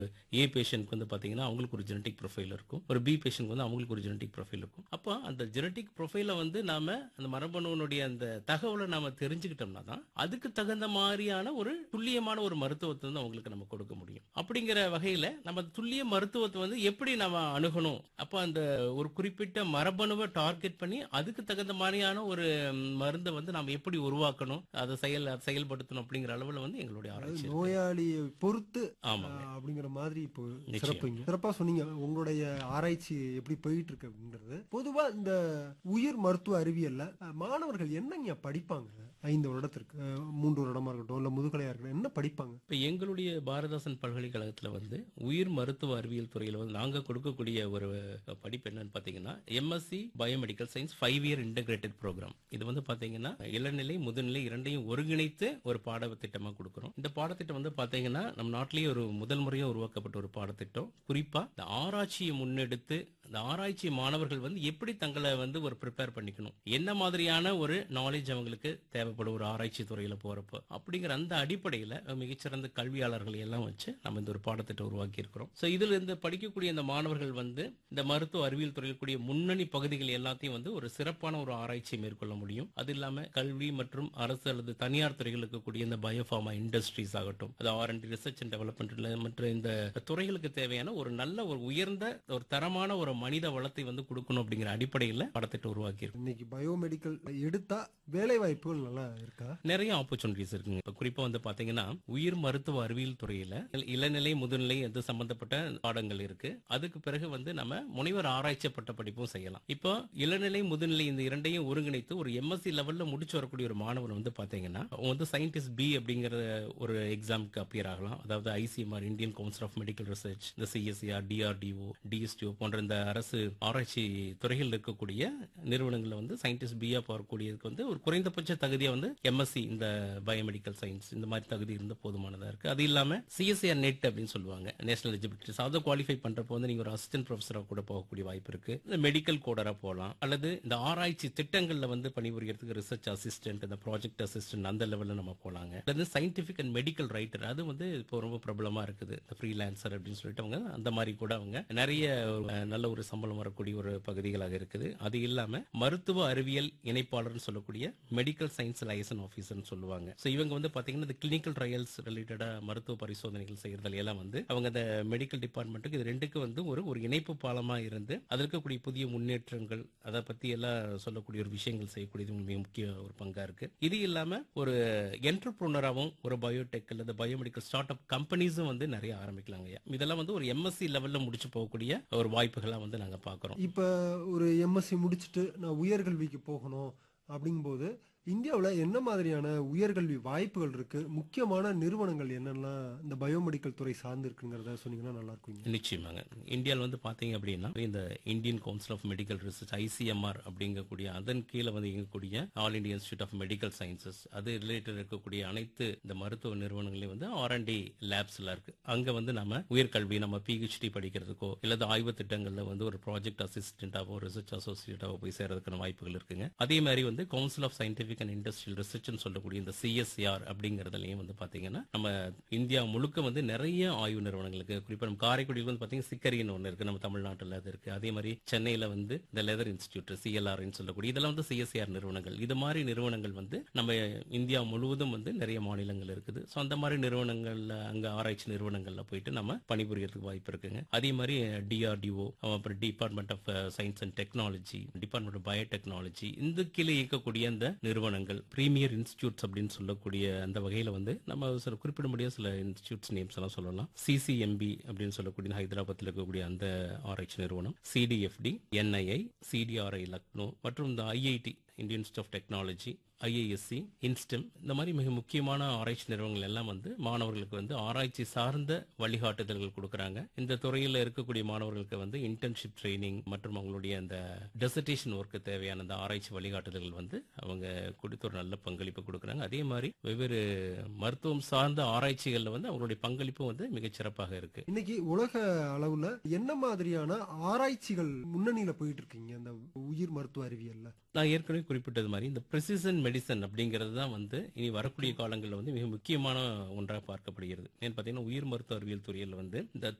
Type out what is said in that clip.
ஏ பேஷண்ட்க்கு வந்து பார்த்தீங்கன்னா அவங்களுக்கு ஒரு ஜெனட்டிக் ப்ரொஃபைல் இருக்கும் ஒரு பி பேஷண்ட்க்கு வந்து அவங்களுக்கு ஒரு ஜெனட்டிக் ப்ரொஃபைல் இருக்கும் அப்போ அந்த ஜெனட்டிக் ப்ரொஃபைலை வந்து நாம அந்த மரபணுவனுடைய அந்த தகவலை நாம தெரிஞ்சுக்கிட்டோம்னா தான் அதுக்கு தகுந்த மாதிரியான ஒரு துல்லியமான ஒரு மருத்துவத்தை வந்து அவங்களுக்கு நம்ம கொடுக்க முடியும் அப்படிங்கிற வகையில நம்ம துல்லிய மருத்துவத்தை வந்து எப்படி நம்ம அணுகணும் அப்போ அந்த ஒரு குறிப்பிட்ட மரபணுவை டார்கெட் பண்ணி அதுக்கு தகுந்த மாதிரியான ஒரு ம், மருந்தை வந்து நாம எப்படி உருவாக்கணும் அதை செயல் அதை செயல்படுத்தணும் அப்படிங்கிற அளவுல வந்து எங்களுடைய ஆராய்ச்சி இருக்கு. நோயாளியை பொறுத்து ஆமாங்க ஆஹ், அப்படிங்கிற மாதிரி இப்போ நிச்சயம். சிறப்புங்க சிறப்பா சொன்னீங்க உங்களுடைய ஆராய்ச்சி எப்படி போயிட்டு இருக்கு அப்படின்றது பொதுவா இந்த உயிர் மருத்துவ அறிவியல்ல அஹ், மாணவர்கள் என்னங்க படிப்பாங்க ஐந்து வருடத்திற்கு அஹ், மூன்று வருடமா இருக்கட்டும் இல்ல முதுகலையா இருக்கட்டும் என்ன படிப்பாங்க இப்போ எங்களுடைய பாரதாசன் பல்கலைக்கழகத்தில் வந்து உயிர் மருத்துவ அறிவியல் துறையில் வந்து நாங்கள் கொடுக்கக்கூடிய ஒரு படிப்பு என்னன்னு பார்த்தீங்கன்னா MSc biomedical science five year integrated program இது வந்து பார்த்தீங்கன்னா இளநிலை முதுநிலை இரண்டையும் ஒருங்கிணைத்து ஒரு பாடத்திட்டமாக கொடுக்குறோம் இந்த பாடத்திட்டம் வந்து பார்த்தீங்கன்னா நம்ம நாட்டிலேயே ஒரு முதல் முறையாக உருவாக்கப்பட்ட ஒரு பாடத்திட்டம் குறிப்பாக இந்த ஆராய்ச்சியை முன்னெடுத்து இந்த ஆராய்ச்சி மாணவர்கள் வந்து எப்படி தங்களை வந்து ஒரு ப்ரிப்பேர் பண்ணிக்கணும் என்ன மாதிரியான ஒரு நாலேஜ் அவங்களுக்கு தேவைப்படும் ஒரு ஆராய்ச்சி துறையில போறப்போ அப்படிங்கிற அந்த அடிப்படையில மிகச்சிறந்த கல்வியாளர்களை எல்லாம் வச்சு நம்ம இந்த ஒரு பாடத்திட்டம் உருவாக்கி இருக்கிறோம் ஸோ இதுல இருந்து படிக்கக்கூடிய இந்த மாணவர்கள் வந்து இந்த மருத்துவ அறிவியல் துறையில் கூடிய முன்னணி பகுதிகள் எல்லாத்தையும் வந்து ஒரு சிறப்பான ஒரு ஆராய்ச்சியை மேற்கொள்ள முடியும் அது இல்லாம கல்வி மற்றும் அரசு அல்லது தனியார் துறைகளுக்கு கூடிய இந்த பயோஃபார்மா இண்டஸ்ட்ரீஸ் ஆகட்டும் அது ஆர் அண்ட் ரிசர்ச் அண்ட் டெவலப்மெண்ட்ல மற்ற இந்த துறைகளுக்கு தேவையான ஒரு நல்ல ஒரு உயர்ந்த ஒரு தரமான ஒரு மனித வளத்தை வந்து கொடுக்கணும் அப்படிங்கிற அடிப்படையில் பாடத்திட்டம் உருவாக்கி இருக்கோம் இன்னைக்கு பயோமெடிக்கல் எடுத்தா வேலை வாய்ப்புகள் நல்லா இருக்கா நிறைய ஆப்பர்ச்சுனிட்டிஸ் இருக்குங்க இப்ப குறிப்பா வந்து பாத்தீங்கன்னா உயிர் மருத்துவ அறிவியல் துறையில இல- இளநிலை முதுநிலை அது சம்பந்தப்பட்ட பாடங்கள் இருக்கு அதுக்கு பிறகு வந்து நம்ம முனைவர் ஆராய்ச்சி பட்ட படிப்பும் செய்யலாம் இப்போ இளநிலை முதுநிலை இந்த இரண்டையும் ஒருங்கிணைத்து ஒரு எம்எஸ்சி லெவல்ல முடிச்சு வரக்கூடிய ஒரு மாணவர் வந்து பாத்தீங்கன்னா அவங்க வந்து சயின்டிஸ்ட் பி அப்படிங்கிற ஒரு எக்ஸாமுக்கு அப்பியர் ஆகலாம் அதாவது ICMR Indian council of medical research இந்த சிஎஸ்சிஆர் டிஆர்டிஓ டிஎஸ்டிஓ போன்ற இந்த அரசு ஆராய்ச்சி துறைகளில் இருக்கக்கூடிய நிறுவனங்கள்ல வந்து சயின்டிஸ்ட் பியா போகக்கூடியதுக்கு வந்து ஒரு குறைந்தபட்ச தகுதியா வந்து எம்எஸ்சி இந்த பயோமெடிக்கல் சயின்ஸ் இந்த மாதிரி தகுதி இருந்த போதுமானதா இருக்கு அது இல்லாம சிஎஸ்சிஆர் நெட் அப்படின்னு சொல்லுவாங்க நேஷனல் எலிஜிபிலிட்டி அதை குவாலிஃபை பண்றப்போ வந்து நீங்க ஒரு அசிஸ்டன்ட் ப்ரொஃபஸரா கூட போகக்கூடிய வாய்ப்பு இருக்கு இந்த மெடிக்கல் கோடரா போகலாம் அல்லது இந்த ஆராய்ச்சி திட்டங்கள்ல வந்து பணிபுரியறதுக்கு ரிசர்ச் அசிஸ்டன்ட் இந்த ப்ராஜெக்ட் அசிஸ்டன்ட் அந்த லெவல்ல நம்ம போலாங்க அல்லது சயின்டிபிக் அண்ட் மெடிக்கல் ரைட்டர் அது வந்து இப்போ ரொம்ப பிரபலமா இருக்குது இந்த ஃப்ரீலான்சர் அப்படின்னு சொல்லிட்டு அவங்க அந்த மாதிரி கூட அவங்க நிறைய அஹ், நல்ல ஒரு சம்பளம் வரக்கூடிய ஒரு பகுதிகளாக இருக்குது அது இல்லாம மருத்துவ அறிவியல் இணைப்பாளர்னு சொல்லக்கூடிய மெடிக்கல் சயின்ஸ் லைசன் ஆஃபீஸர்னு சொல்லுவாங்க ஸோ இவங்க வந்து பாத்தீங்கன்னா இந்த கிளினிக்கல் ட்ரையல்ஸ் ரிலேட்டடா மருத்துவ பரிசோதனைகள் செய்யறதுல எல்லாம் வந்து அவங்க அந்த மெடிக்கல் டிபார்ட்மெண்ட்டுக்கு இது ரெண்டுக்கு வந்து ஒரு ஒரு இணைப்பு பாலமா இருந்து அதில் இருக்கக்கூடிய புதிய முன்னேற்றங்கள் அதை பத்தி எல்லாம் சொல்லக்கூடிய ஒரு விஷயங்கள் செய்யக்கூடியது மிக முக்கிய ஒரு பங்கா இருக்கு இது இல்லாம ஒரு என்டர்பிரினராகவும் ஒரு பயோடெக் அல்லது பயோமெடிக்கல் ஸ்டார்ட் அப் கம்பெனிஸும் வந்து நிறைய ஆரம்பிக்கலாங்க ஐயா. இதெல்லாம் வந்து ஒரு எம்எஸ்சி லெவல்ல முடிச்சு போகக்கூடிய ஒரு வாய்ப்புகளா வந்து நாங்க பாக்குறோம் இப்ப ஒரு எம்எஸ்சி முடிச்சுட்டு நான் உயர்கல்விக்கு போகணும் அப்படிங்கும்போது இந்தியாவில் என்ன மாதிரியான உயர்கல்வி வாய்ப்புகள் இருக்கு முக்கியமான நிறுவனங்கள் என்னெல்லாம் இந்த பயோமெடிக்கல் துறை சார்ந்து இருக்குங்கிறத சொன்னீங்கன்னா நல்லா இருக்குங்க நிச்சயமாங்க இந்தியாவில் வந்து பாத்தீங்க அப்படின்னா இந்த Indian council of medical research ICMR அப்படிங்கக்கூடிய அதன் கீழே வந்து இயங்கக்கூடிய all India institute of medical sciences அது ரிலேட்டட் இருக்கக்கூடிய அனைத்து இந்த மருத்துவ நிறுவனங்களையும் வந்து ஆர் அண்ட் டி லேப்ஸ்ல இருக்கு அங்க வந்து நம்ம உயர்கல்வி நம்ம பிஹெச்டி படிக்கிறதுக்கோ இல்லது ஆய்வு திட்டங்கள்ல வந்து ஒரு ப்ராஜெக்ட் அசிஸ்டன்டாவோ ரிசர்ச் அசோசியேட்டாவோ போய் சேர்றதுக்கான வாய்ப்புகள் இருக்குங்க அதே மாதிரி வந்து council of scientific and industrial ரிசர்ச்னு சொல்லக்கூடிய இந்த சிஎஸ்சிஆர் அப்படிங்கறதுலயும் வந்து பாத்தீங்கன்னா நம்ம இந்தியா முழுக்க வந்து நிறைய ஆய்வு நிறுவனங்களுக்கு குறிப்பா நம்ம காரைக்குடியில் வந்து பாத்தீங்கன்னா சிக்கரின்னு ஒன்று இருக்கு நம்ம தமிழ்நாட்டுல அது இருக்கு அதே மாதிரி சென்னையில வந்து இந்த லெதர் இன்ஸ்டியூட் சிஎல்ஆர்னு சொல்லக்கூடிய இதெல்லாம் வந்து சிஎஸ்சிஆர் நிறுவனங்கள் இது மாதிரி நிறுவனங்கள் வந்து நம்ம இந்தியா முழுவதும் வந்து நிறைய மாநிலங்கள் இருக்குது ஸோ அந்த மாதிரி நிறுவனங்கள்ல அங்க ஆராய்ச்சி நிறுவனங்கள்ல போயிட்டு நம்ம பணிபுரியறதுக்கு வாய்ப்பு இருக்குங்க அதே மாதிரி டிஆர்டிஓ அப்புறம் department of science and technology department of biotechnology இந்த கீழே இயக்கக்கூடிய அந்த நிறுவனங்கள் பிரீமியர் இன்ஸ்டியூட்ஸ் அப்படின்னு சொல்லக்கூடிய அந்த வகையில வந்து நம்ம சில குறிப்பிட முடியாத சில இன்ஸ்டியூட்ஸ் நேம்ஸ் எல்லாம் சொல்லலாம் சிசிஎம்பி அப்படின்னு சொல்லக்கூடிய ஹைதராபாத்தில் இருக்கக்கூடிய அந்த ஆராய்ச்சி நிறுவனம் சிடிஎஃப்டி என்ஐஐ சிடிஆர்ஐ லக்னோ மற்றும் இந்த IIT Indian institute of technology IASC InStem இந்த மாதிரி மிக முக்கியமான ஆராய்ச்சி நிறுவனங்கள் எல்லாம் வந்து மாணவர்களுக்கு வந்து ஆராய்ச்சி சார்ந்த வழிகாட்டுதல்கள் கொடுக்கறாங்க இந்த துறையில் இருக்கக்கூடிய மாணவர்களுக்கு வந்து இன்டர்ன்ஷிப் ட்ரைனிங் மற்றும் அவங்களுடைய அந்த டெசர்டேஷன் ஒர்க்கு தேவையான அந்த ஆராய்ச்சி வழிகாட்டுதல்கள் வந்து அவங்க கொடுத்து ஒரு நல்ல பங்களிப்பு கொடுக்கறாங்க அதே மாதிரி வெவ்வேறு மருத்துவம் சார்ந்த ஆராய்ச்சிகள்ல வந்து அவங்களுடைய பங்களிப்பும் வந்து மிகச் சிறப்பாக இருக்கு இன்னைக்கு உலக அளவுல என்ன மாதிரியான ஆராய்ச்சிகள் முன்னணியில போயிட்டு இருக்கீங்க இந்த உயிர் மருத்துவ அறிவியல்ல நான் ஏற்கனவே குறிப்பிட்டது மாதிரி இந்த precision மெடிசன் அப்படிங்கிறது தான் வந்து இனி வரக்கூடிய காலங்களில் வந்து மிக முக்கியமான ஒன்றாக பார்க்கப்படுகிறது ஏன்னு பார்த்தீங்கன்னா உயிர் மருத்துவ அறிவியல் துறையில் வந்து இந்த